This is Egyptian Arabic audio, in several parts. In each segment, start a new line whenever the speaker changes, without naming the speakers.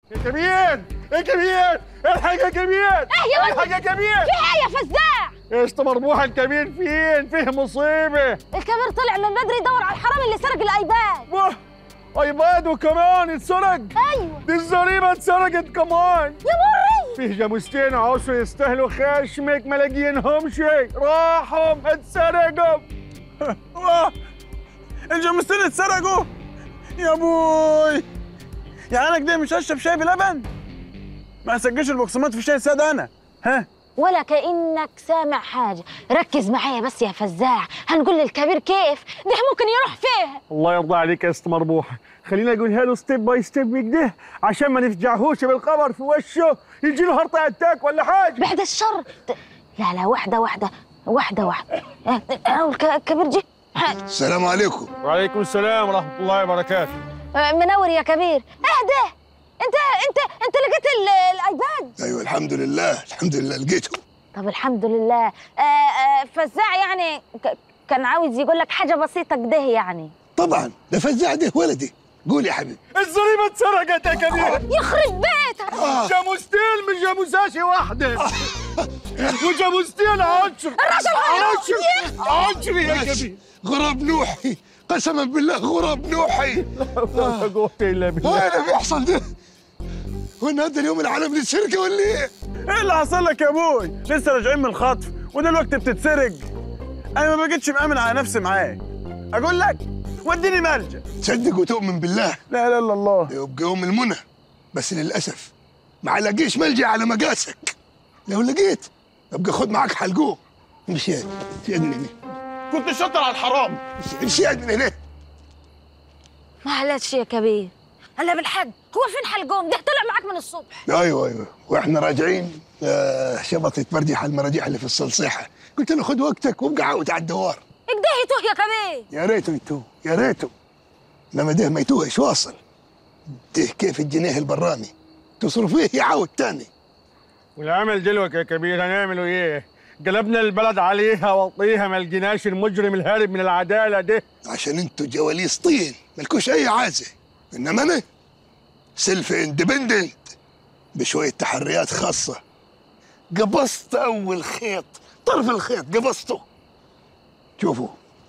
يا كبير يا كبير الحق يا كبير
ايه يا ولد
الحق يا كبير
في ايه يا فزاع
ايش مربوح الكبير فين فيه مصيبه
الكبير طلع من بدري يدور على الحرامي اللي سرق الايباد
واه ايباد وكمان اتسرق
ايوه
دي الزريبه اتسرقت كمان
يا مري
فيه جاموستين عاوزوا يستاهلوا خشمك ما لاقيينهم شيء راحوا اتسرقوا
واه الجاموستين اتسرقوا يا ابوي يعني انا كده مش هشرب شاي بلبن ما اسجلش البقسماط في شاي ساده انا ها
ولا كانك سامع حاجه ركز معايا بس يا فزاع هنقول للكبير كيف ده ممكن يروح فيها
الله يرضى عليك يا است مربوحه خلينا اقولها له ستيب باي ستيب كده عشان ما نفجعهوش بالقمر في وشه يجي له هرطه اتاك ولا حاجه
بعد الشر لا لا واحده واحده واحده واحده اه، اه، الك- الكبير جه
السلام عليكم
وعليكم السلام ورحمه الله وبركاته
اه، منور يا كبير اهدى انت انت انت لقيت ال- الايباد
ايوه الحمد لله الحمد لله لقيته
طب الحمد لله اه، اه، فزاع يعني ك- كان عاوز يقول لك حاجه بسيطه كده يعني
طبعا ده فزع ده ولدي قول يا حبيبي
الزريبه اتسرقت يا كبير
يخرب بيتك
جاموستين مش جاموساشي واحده وجاموستين عشر
الرجل
عشر عشر يا
ماشي.
كبير
غراب نوحي قسما بالله غراب نوحي
لا قوه الا بالله
وين اللي بيحصل ده؟ وين هذا اليوم العالم للسرقه ولا ايه؟
ايه اللي حصل لك يا ابوي لسه راجعين من الخطف ودلوقتي بتتسرق انا ما بقتش مأمن على نفسي معاك اقول لك وديني ملجأ
تصدق وتؤمن بالله
لا اله الا الله
يبقى يوم المنى بس للاسف ما لاقيش ملجا على مقاسك لو لقيت ابقى خد معاك حلقوم امشي يا- امشي من هنا
كنت شاطر على الحرام
امشي من هنا
معلش يا كبير هلا بالحق هو فين حلقوم ده طلع معاك من الصبح
ايوه ايوه واحنا راجعين آه شبطت مرديح المراجيح اللي في الصلصيحه قلت له خد وقتك وابقى عاود على الدوار
اكده يتوه يا كبير
يا ريته يتوه يا ريته لما ده ما يتوهش واصل ده كيف الجنيه البراني تصرف فيه يعاود تاني
والعمل دلوك يا كبير هنعمله ايه؟ قلبنا البلد عليها وطيها ما لقيناش المجرم الهارب من العداله ده
عشان انتوا جواليس طين مالكوش اي عازه انما انا سيلف اندبندنت بشويه تحريات خاصه قبضت اول خيط طرف الخيط قبضته شوفوا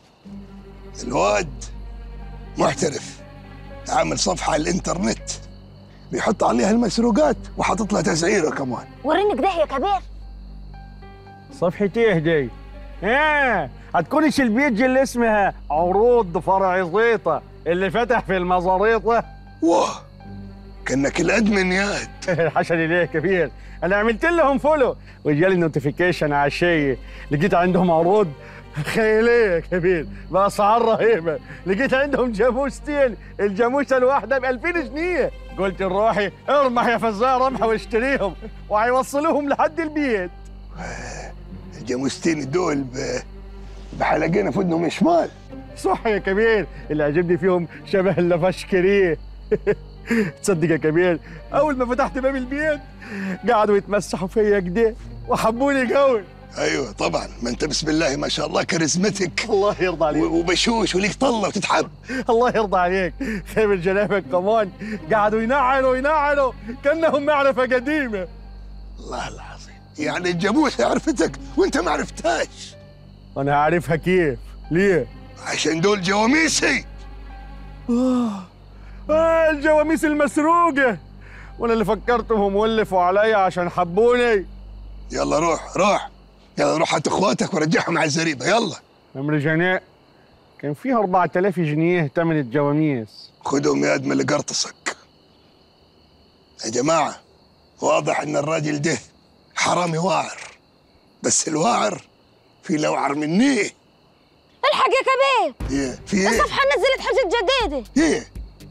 الواد محترف عامل صفحه على الانترنت بيحط عليها المسروقات وحاطط لها تسعيره كمان
وريني كده يا كبير
صفحة ايه دي؟ ايه هتكونش البيج اللي اسمها عروض فرع زيطة اللي فتح في المزاريطة
واه كانك الادمن ياد
حشري ليه كبير انا عملت لهم فولو وجالي نوتيفيكيشن على الشيء لقيت عندهم عروض خياليه يا كبير باسعار رهيبه لقيت عندهم جاموستين الجاموسه الواحده ب 2000 جنيه قلت لروحي ارمح يا فزاع رمحه واشتريهم وهيوصلوهم لحد البيت
الجاموستين دول ب- بحلقين في ودنهم شمال
صح يا كبير اللي عجبني فيهم شبه اللافشكريه تصدق يا كبير اول ما فتحت باب البيت قعدوا يتمسحوا فيا كده وحبوني قوي
ايوه طبعا ما انت بسم الله ما شاء الله كاريزمتك
الله يرضى عليك
و- وبشوش وليك طله وتتحب
الله يرضى عليك خير جنابك كمان قعدوا ينعلوا ينعلوا كانهم معرفه قديمه
الله العظيم يعني الجاموسه عرفتك وانت ما عرفتهاش
انا عارفها كيف ليه
عشان دول جواميسي
آه الجواميس المسروقه وانا اللي فكرتهم ولفوا عليا عشان حبوني
يلا روح روح يلا روح هات اخواتك ورجعهم على الزريبه يلا
امر جناء كان فيها 4000 جنيه ثمن الجواميس
خدهم يا ادم اللي قرطسك يا جماعه واضح ان الراجل ده حرامي واعر بس الواعر في لوعر مني
الحق يا كبير
ايه في ايه
الصفحه نزلت حاجه جديده
ايه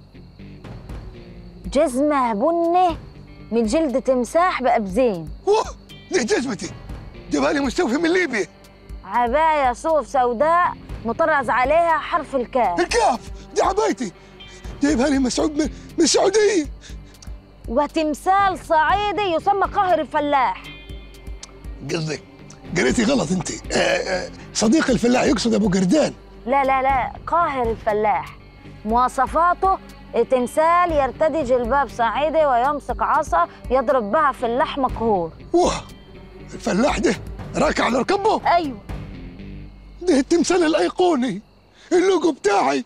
جزمه بني من جلد تمساح بأبزين
اوه دي جزمتي جابها لي مستوفي من ليبيا
عباية صوف سوداء مطرز عليها حرف الكاف
الكاف دي عبايتي جايبها لي مسعود من من السعوديه
وتمثال صعيدي يسمى قاهر الفلاح
قصدك قريتي غلط انت آه آه صديق الفلاح يقصد ابو قردان
لا لا لا قاهر الفلاح مواصفاته تمثال يرتدي جلباب صعيدي ويمسك عصا يضرب بها في اللحم مقهور
واه الفلاح ده راكع على ركبه
ايوه
ده التمثال الايقوني اللوجو بتاعي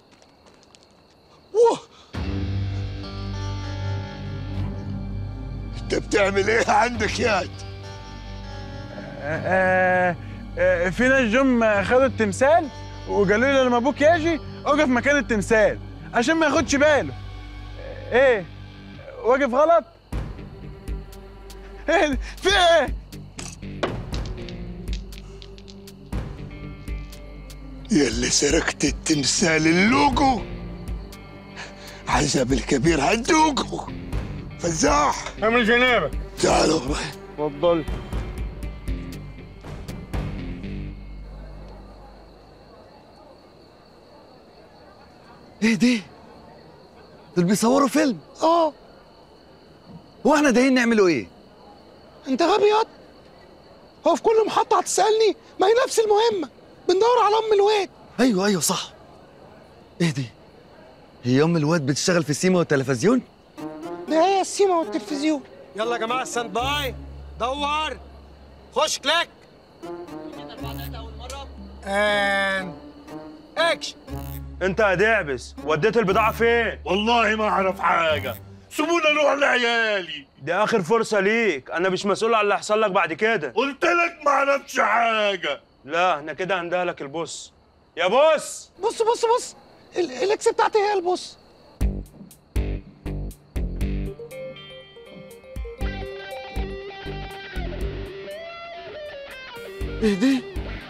واه انت بتعمل ايه عندك ياد
آه آه في ناس جم خدوا التمثال وقالوا لي لما ابوك يجي اقف مكان التمثال عشان ما ياخدش باله آه، ايه واقف غلط ايه في ايه
يلي سرقت التمثال اللوجو عذاب الكبير هدوقه فزاح
اعمل جنابك
تعالوا
تفضل
ايه دي؟ دول بيصوروا فيلم
اه
هو احنا جايين نعملوا ايه؟
انت غبي ياض هو في كل محطة هتسألني ما هي نفس المهمة بندور على أم الواد
ايوه ايوه صح ايه دي؟ هي ام الواد بتشتغل في السيما والتلفزيون؟
ده هي السيما والتلفزيون
يلا يا جماعه ستاند باي دور خش كليك ان اكشن
انت يا دعبس وديت البضاعه فين
والله ما اعرف حاجه سيبونا نروح لعيالي
دي اخر فرصه ليك انا مش مسؤول على اللي هيحصل لك بعد كده
قلت لك ما اعرفش حاجه
لا احنا كده هندهلك البص يا بص
بص بص بص ال- الاكس بتاعتي هي البص
ايه دي؟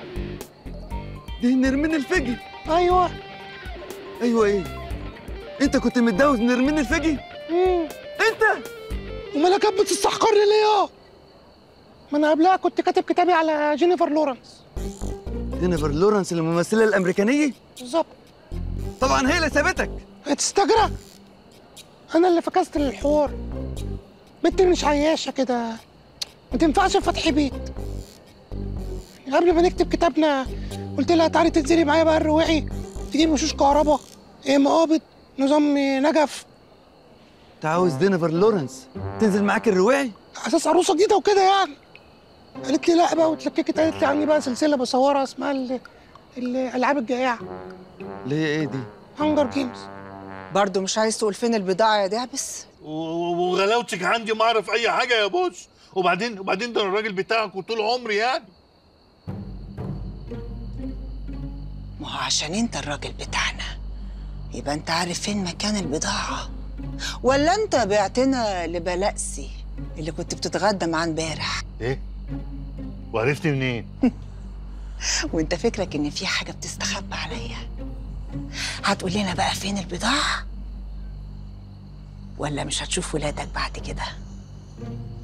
دي نرمين الفجي
ايوه
ايوه ايه؟ انت كنت متجوز نرمين الفجي؟
مم.
انت
ومالك بتستحقرني ليه ما انا قبلها كنت كاتب كتابي على جينيفر لورنس
جينيفر لورنس الممثله الامريكانيه
بالظبط
طبعا هي اللي سابتك
هتستجرى انا اللي فكست الحوار بنت مش عياشه كده ما تنفعش في فتح بيت قبل ما نكتب كتابنا قلت لها تعالي تنزلي معايا بقى الرواعي تجيب وشوش كهرباء ايه مقابض نظام نجف
انت عاوز جينيفر لورنس تنزل معاك الرواعي؟
اساس عروسه جديده وكده يعني قالت لي لا بقى واتلككت قالت لي عني بقى سلسله بصورها اسمها ال- الالعاب الجائعه
اللي هي ايه دي؟
هانجر جيمز
برضه مش عايز تقول فين البضاعة يا دعبس؟
و- و- وغلاوتك عندي ما اعرف اي حاجه يا بوس وبعدين وبعدين ده أنا الراجل بتاعك وطول عمري يعني
ما هو عشان انت الراجل بتاعنا يبقى انت عارف فين مكان البضاعة ولا انت بعتنا لبلقسي اللي كنت بتتغدى معاه امبارح
ايه وعرفتي منين
وانت فكرك ان في حاجة بتستخبى عليا هتقول لنا بقى فين البضاعة ولا مش هتشوف ولادك بعد كده